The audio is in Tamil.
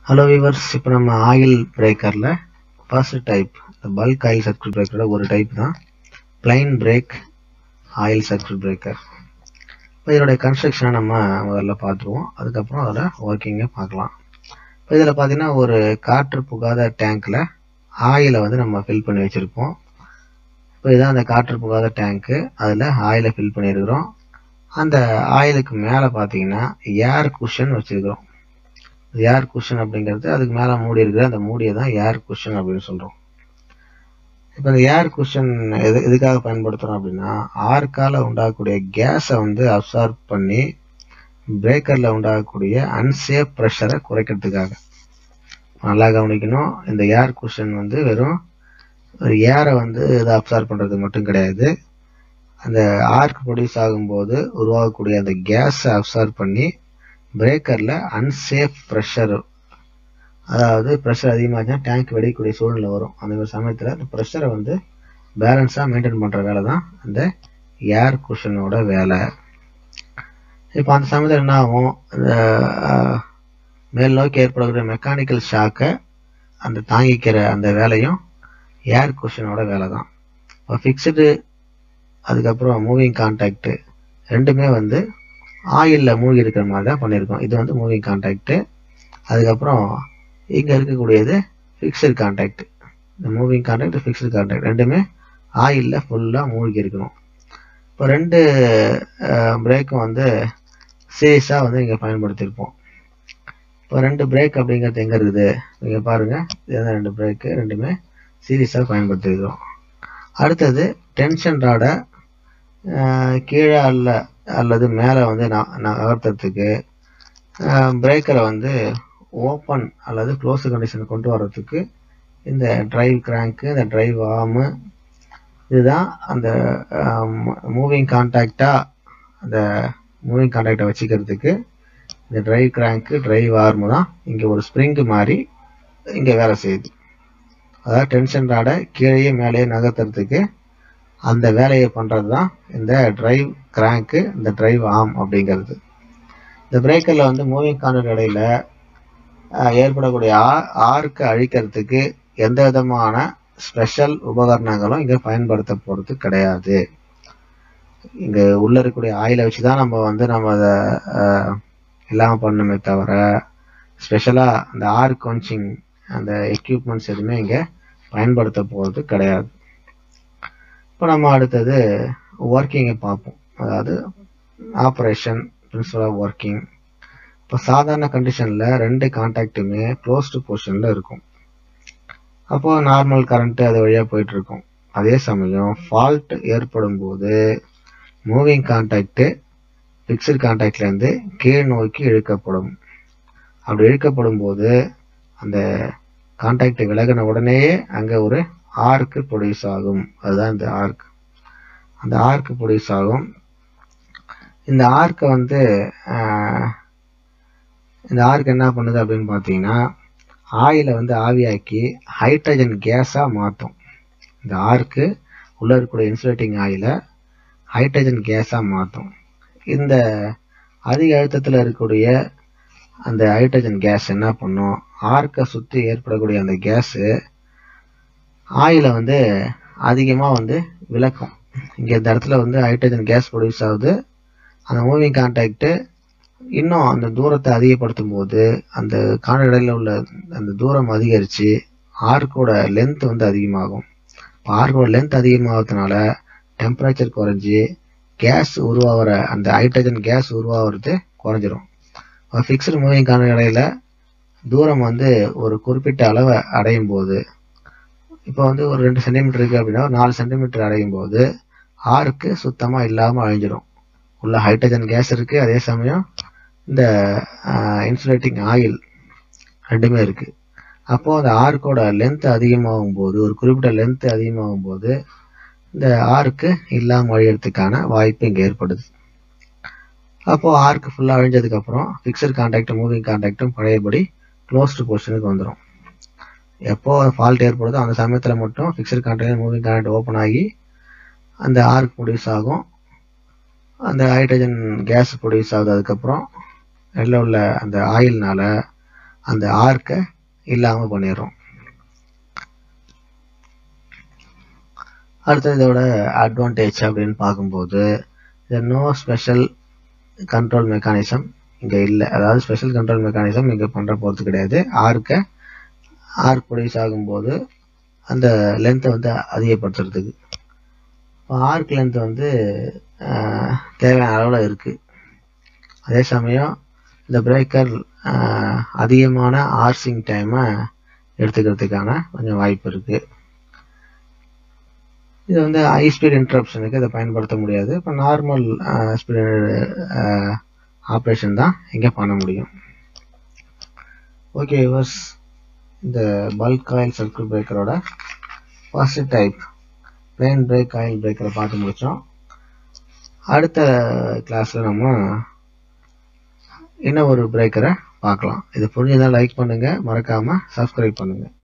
ஹலோ வீவர்ஸ் இப்போ நம்ம ஆயில் பிரேக்கரில் first type bulk oil circuit பிரேக்கரோட ஒரு டைப் தான் plain break oil circuit breaker இப்போ இதனுடைய கன்ஸ்ட்ரக்ஷனை நம்ம முதல்ல பார்த்துருவோம் அதுக்கப்புறம் அதில் ஒர்க்கிங்கை பார்க்கலாம் இப்போ இதில் பார்த்தீங்கன்னா ஒரு காற்று புகாத டேங்க்கில் ஆயிலை வந்து நம்ம ஃபில் பண்ணி வச்சுருப்போம் இப்போ இதுதான் அந்த காற்று புகாத டேங்க்கு அதில் ஆயிலை ஃபில் பண்ணியிருக்கிறோம் அந்த ஆயிலுக்கு மேலே பார்த்தீங்கன்னா ஏர் குஷன் வச்சுருக்கிறோம் ஏர் குஷன் அப்படிங்கிறது அதுக்கு மேலே மூடி இருக்கிற அந்த மூடியை தான் ஏர் குஷன் அப்படின்னு சொல்கிறோம் இப்போ இந்த ஏர் குஷன் எது எதுக்காக பயன்படுத்துகிறோம் அப்படின்னா ஆர்க்கால உண்டாகக்கூடிய கேஸை வந்து அப்சார்ப் பண்ணி பிரேக்கரில் உண்டாகக்கூடிய அன்சேஃப் ப்ரெஷரை குறைக்கிறதுக்காக நல்லா கவனிக்கணும் இந்த ஏர் குஷன் வந்து வெறும் ஒரு ஏரை வந்து இதை அப்சார்ப் பண்ணுறது மட்டும் கிடையாது அந்த ஆர்க் ப்ரொடியூஸ் ஆகும்போது உருவாகக்கூடிய அந்த கேஸை அப்சார்ப் பண்ணி பிரேக்கரில் அன்சேஃப் ப்ரெஷர் அதாவது ப்ரெஷர் அதிகமாச்சுன்னா டேங்க் வெடிக்கக்கூடிய சூழ்நிலை வரும் அந்த மாதிரி சமயத்தில் அந்த ப்ரெஷரை வந்து பேலன்ஸாக மெயின்டைன் பண்ணுற வேலை தான் அந்த ஏர் குஷனோட வேலை இப்போ அந்த சமயத்தில் என்ன ஆகும் இந்த மேல் நோக்கி ஏற்படக்கூடிய மெக்கானிக்கல் ஷாக்கை அந்த தாங்கிக்கிற அந்த வேலையும் ஏர் குஷனோட வேலை தான் இப்போ ஃபிக்ஸ்டு அதுக்கப்புறம் மூவிங் கான்டாக்டு ரெண்டுமே வந்து ஆயிலில் மூழ்கி இருக்கிற மாதிரி தான் பண்ணியிருக்கோம் இது வந்து மூவிங் கான்டாக்டு அதுக்கப்புறம் இங்கே இருக்கக்கூடியது ஃபிக்ஸ்டு கான்டாக்ட் இந்த மூவிங் கான்டாக்ட் ஃபிக்ஸ்டு கான்டாக்ட் ரெண்டுமே ஆயிலில் ஃபுல்லாக மூழ்கி இருக்கணும் இப்போ ரெண்டு பிரேக்கும் வந்து சீரியஸாக வந்து இங்கே பயன்படுத்தியிருப்போம் இப்போ ரெண்டு பிரேக் அப்படிங்கிறது எங்கே இருக்குது நீங்கள் பாருங்கள் இதுதான் ரெண்டு பிரேக்கு ரெண்டுமே சீரியஸாக பயன்படுத்தியிருக்கிறோம் அடுத்தது டென்ஷன் ராடை கீழே அல்ல அல்லது மேலே வந்து நகர்த்துறதுக்கு பிரேக்கரை வந்து ஓப்பன் அல்லது க்ளோஸ் கண்டிஷன் கொண்டு வர்றதுக்கு இந்த டிரைவ் கிராங்க்கு இந்த டிரைவ் ஆர்மு இதுதான் அந்த மூவிங் கான்டாக்டாக அந்த மூவிங் கான்டாக்டை வச்சுக்கிறதுக்கு இந்த டிரைவ் கிராங்க்கு டிரைவ் ஆர்மு தான் இங்கே ஒரு ஸ்ப்ரிங்கு மாதிரி இங்கே வேலை செய்யுது அதாவது டென்ஷன் ராடை கீழே மேலேயே நகர்த்துறதுக்கு அந்த வேலையை பண்ணுறது தான் இந்த டிரைவ் கிராங்க்கு இந்த டிரைவ் ஆம் அப்படிங்கிறது இந்த பிரேக்கரில் வந்து மூவிங் கான்டாக்ட் இடையில ஏற்படக்கூடிய ஆர்க்கு அழிக்கிறதுக்கு எந்த விதமான ஸ்பெஷல் உபகரணங்களும் இங்கே பயன்படுத்த போகிறது கிடையாது இங்கே உள்ளே இருக்கக்கூடிய ஆயிலை வச்சு தான் நம்ம வந்து நம்ம அதை எல்லாம் பண்ணுமே தவிர ஸ்பெஷலாக அந்த ஆர் கொன்ச்சிங் அந்த எக்யூப்மெண்ட்ஸ் எதுவுமே இங்கே பயன்படுத்த போகிறது கிடையாது இப்போ நம்ம அடுத்தது ஒர்க்கிங்கை பார்ப்போம் அதாவது ஆப்ரேஷன் பிரின்சிபல் ஆஃப் ஒர்க்கிங் இப்போ சாதாரண கண்டிஷனில் ரெண்டு கான்டாக்டுமே க்ளோஸ்டு பொசிஷனில் இருக்கும் அப்போது நார்மல் கரண்ட்டு அது வழியாக போயிட்டுருக்கும் அதே சமயம் ஃபால்ட் ஏற்படும் போது மூவிங் கான்டாக்டு ஃபிக்ஸ்டு கான்டாக்ட்லேருந்து கீழ் நோக்கி இழுக்கப்படும் அப்படி இழுக்கப்படும் போது அந்த கான்டாக்ட் விலகின உடனேயே அங்கே ஒரு ஆர்க்கு ப்ரொடியூஸ் ஆகும் அதுதான் இந்த ஆர்க் அந்த ஆர்க்கு ப்ரொடியூஸ் ஆகும் இந்த ஆர்க்கை வந்து இந்த ஆர்க் என்ன பண்ணுது அப்படின்னு பார்த்தீங்கன்னா ஆயிலை வந்து ஆவியாக்கி ஹைட்ரஜன் கேஸாக மாற்றும் இந்த ஆர்க்கு உள்ளே இருக்கக்கூடிய இன்சுலேட்டிங் ஆயிலை ஹைட்ரஜன் கேஸாக மாற்றும் இந்த அதிக அழுத்தத்தில் இருக்கக்கூடிய அந்த ஹைட்ரஜன் கேஸ் என்ன பண்ணும் ஆர்க்கை சுற்றி ஏற்படக்கூடிய அந்த கேஸு ஆயிலை வந்து அதிகமாக வந்து விளக்கும் இங்கே இந்த இடத்துல வந்து ஹைட்ரஜன் கேஸ் ப்ரொடியூஸ் ஆகுது அந்த மூவிங் கான்டாக்டு இன்னும் அந்த தூரத்தை அதிகப்படுத்தும் போது அந்த காணடையில் உள்ள அந்த தூரம் அதிகரித்து ஆர்க்கோட லென்த் வந்து அதிகமாகும் இப்போ ஆர்க்கோட லென்த் அதிகமாகிறதுனால டெம்பரேச்சர் குறைஞ்சி கேஸ் உருவாகிற அந்த ஹைட்ரஜன் கேஸ் உருவாகிறது குறைஞ்சிரும் ஃபிக்ஸ்டு மூவிங் காணடையில் தூரம் வந்து ஒரு குறிப்பிட்ட அளவை அடையும் போது இப்போ வந்து ஒரு ரெண்டு சென்டிமீட்டர் இருக்குது அப்படின்னா ஒரு நாலு சென்டிமீட்டர் அடையும் போது ஆர்க்கு சுத்தமாக இல்லாமல் அழிஞ்சிடும் உள்ள ஹைட்ரஜன் கேஸ் இருக்குது அதே சமயம் இந்த இன்சுலேட்டிங் ஆயில் ரெண்டுமே இருக்குது அப்போது அந்த ஆர்க்கோட லென்த் அதிகமாகும் போது ஒரு குறிப்பிட்ட லென்த் அதிகமாகும் போது இந்த ஆர்க்கு இல்லாமல் அழியறதுக்கான வாய்ப்பு இங்கே ஏற்படுது அப்போது ஆர்க்கு ஃபுல்லாக அழிஞ்சதுக்கப்புறம் ஃபிக்ஸட் கான்டாக்டும் மூவிங் கான்டாக்டும் பழையபடி க்ளோஸ்டு பொசிஷனுக்கு வந்துடும் எப்போ ஃபால்ட் ஏற்படுதோ அந்த சமயத்தில் மட்டும் fixed contact moving contact open ஆகி அந்த ஆர்க் ப்ரொடியூஸ் ஆகும் அந்த ஹைட்ரஜன் கேஸ் ப்ரொடியூஸ் ஆகுது அதுக்கப்புறம் வெளில உள்ள அந்த ஆயில்னால அந்த ஆர்க்கை இல்லாமல் பண்ணிடுறோம் அடுத்தது இதோட அட்வான்டேஜ் அப்படின்னு பார்க்கும்போது இது நோ ஸ்பெஷல் கண்ட்ரோல் மெக்கானிசம் இங்கே இல்லை அதாவது ஸ்பெஷல் கண்ட்ரோல் மெக்கானிசம் இங்கே பண்ணுற போகிறது கிடையாது ஆர்க்கை ஆர்க் ப்ரொடியூஸ் ஆகும்போது அந்த லென்த்தை வந்து அதிகப்படுத்துறதுக்கு இப்போ ஆர்க் லென்த் வந்து தேவையான அளவில் இருக்குது அதே சமயம் இந்த பிரேக்கர் அதிகமான ஆர்சிங் டைமை எடுத்துக்கிறதுக்கான கொஞ்சம் வாய்ப்பு இருக்குது இது வந்து ஹை ஸ்பீட் இன்ட்ரப்ஷனுக்கு இதை பயன்படுத்த முடியாது இப்போ நார்மல் ஸ்பீட் ஆப்ரேஷன் தான் இங்கே பண்ண முடியும் ஓகே யூவர்ஸ் இந்த பல்க் காயில் சர்க்கிள் பிரேக்கரோட first type plain break oil பிரேக்கரை பார்த்து முடித்தோம் அடுத்த கிளாஸில் நம்ம இன்னும் ஒரு பிரேக்கரை பார்க்கலாம் இது புரிஞ்சதாக லைக் பண்ணுங்கள் மறக்காமல் சப்ஸ்கிரைப் பண்ணுங்கள்